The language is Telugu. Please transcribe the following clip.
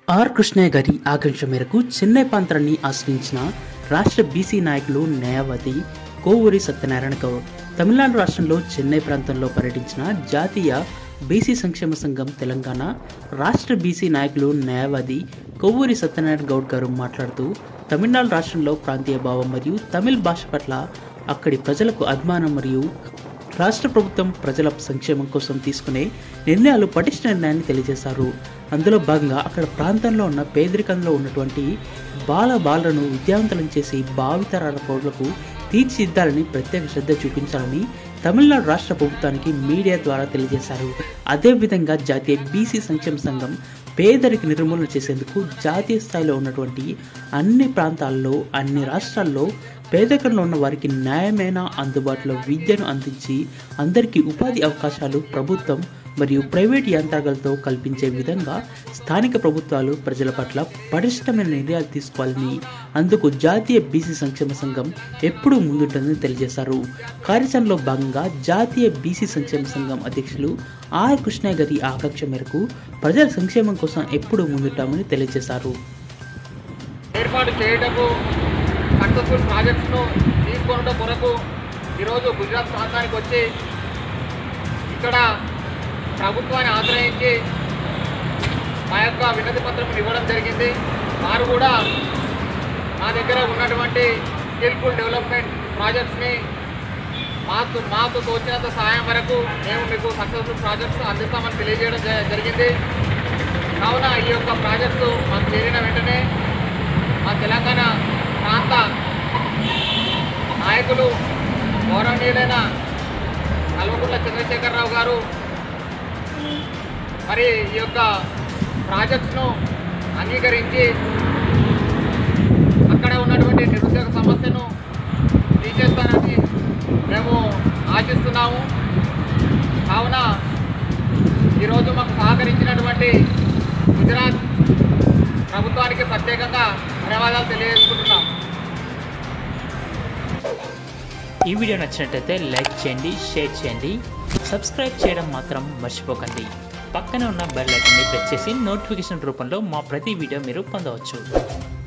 ఆర్ కృష్ణయ్య గారి ఆకాంక్ష మేరకు చెన్నై ప్రాంతాన్ని ఆశ్రయించిన రాష్ట్ర బీసీ నాయకులు న్యాయవాది కోవూరి సత్యనారాయణ గౌడ్ తమిళనాడు రాష్ట్రంలో చెన్నై ప్రాంతంలో పర్యటించిన జాతీయ బీసీ సంక్షేమ సంఘం తెలంగాణ రాష్ట్ర బీసీ నాయకులు న్యాయవాది కొవ్వూరి సత్యనారాయణ గౌడ్ గారు మాట్లాడుతూ తమిళనాడు రాష్ట్రంలో ప్రాంతీయ భావం మరియు తమిళ్ భాష పట్ల అక్కడి ప్రజలకు అభిమానం మరియు రాష్ట్ర ప్రభుత్వం ప్రజల సంక్షేమం కోసం తీసుకునే నిర్ణయాలు పటిష్ట నిర్ణయాన్ని తెలియజేశారు అందులో భాగంగా అక్కడ ప్రాంతంలో ఉన్న పేదరికంలో ఉన్నటువంటి బాల బాలను విద్యావంతులను చేసి భావితరాల పౌరులకు తీర్చిదిద్దాలని ప్రత్యేక శ్రద్ధ చూపించాలని తమిళనాడు రాష్ట్ర ప్రభుత్వానికి మీడియా ద్వారా తెలియజేశారు అదేవిధంగా జాతీయ బీసీ సంక్షేమ సంఘం పేదరిక నిర్మూలన చేసేందుకు జాతీయ స్థాయిలో ఉన్నటువంటి అన్ని ప్రాంతాల్లో అన్ని రాష్ట్రాల్లో పేదరికంలో ఉన్న వారికి న్యాయమైన అందుబాటులో విద్యను అందించి అందరికీ ఉపాధి అవకాశాలు ప్రభుత్వం మరియు ప్రైవేట్ యంత్రాంగాలతో కల్పించే విధంగా స్థానిక ప్రభుత్వాలు ప్రజల పట్ల పటిష్టమైన నిర్ణయాలు తీసుకోవాలని అందుకు జాతీయ బీసీ సంక్షేమ సంఘం ఎప్పుడూ ముందుంటుందని తెలియజేశారు కార్యాచరణలో భాగంగా జాతీయ బీసీ సంక్షేమ సంఘం అధ్యక్షులు ఆర్ కృష్ణయ్య గారి ఆకాంక్ష మేరకు ప్రజల సంక్షేమం కోసం ఎప్పుడూ ముందుంటామని తెలియజేశారు ఏర్పాటు చేయటకు సక్సెస్ఫుల్ ప్రాజెక్ట్స్ను తీసుకొనడం కొరకు ఈరోజు గుజరాత్ ప్రాంతానికి వచ్చి ఇక్కడ ప్రభుత్వాన్ని ఆశ్రయించి మా యొక్క వినతి పత్రం ఇవ్వడం జరిగింది వారు కూడా మా దగ్గర ఉన్నటువంటి స్కిల్ఫుల్ డెవలప్మెంట్ ప్రాజెక్ట్స్ని మాకు మాకు తోచినంత సహాయం వరకు మేము మీకు సక్సెస్ఫుల్ ప్రాజెక్ట్స్ అందిస్తామని తెలియజేయడం జ- జరిగింది కావున ఈ యొక్క ప్రాజెక్ట్స్ మాకు చేరిన వెంటనే మా తెలంగాణ ప్రాంత నాయకులు గౌరవనీయులైన కల్వకుంట్ల చంద్రశేఖరరావు గారు మరి ఈ యొక్క ప్రాజెక్ట్స్ను అంగీకరించి అక్కడ ఉన్నటువంటి నిరుద్యోగ సమస్యను తీసేస్తానని మేము ఆశిస్తున్నాము కావున ఈరోజు మాకు సహకరించినటువంటి గుజరాత్ ప్రభుత్వానికి ప్రత్యేకంగా ధన్యవాదాలు తెలియజేసుకుంటున్నాం ఈ వీడియో నచ్చినట్లయితే లైక్ చేయండి షేర్ చేయండి సబ్స్క్రైబ్ చేయడం మాత్రం మర్చిపోకండి పక్కనే ఉన్న బెల్ ఐకాన్ని ప్రెస్ చేసి నోటిఫికేషన్ రూపంలో మా ప్రతి వీడియో మీరు పొందవచ్చు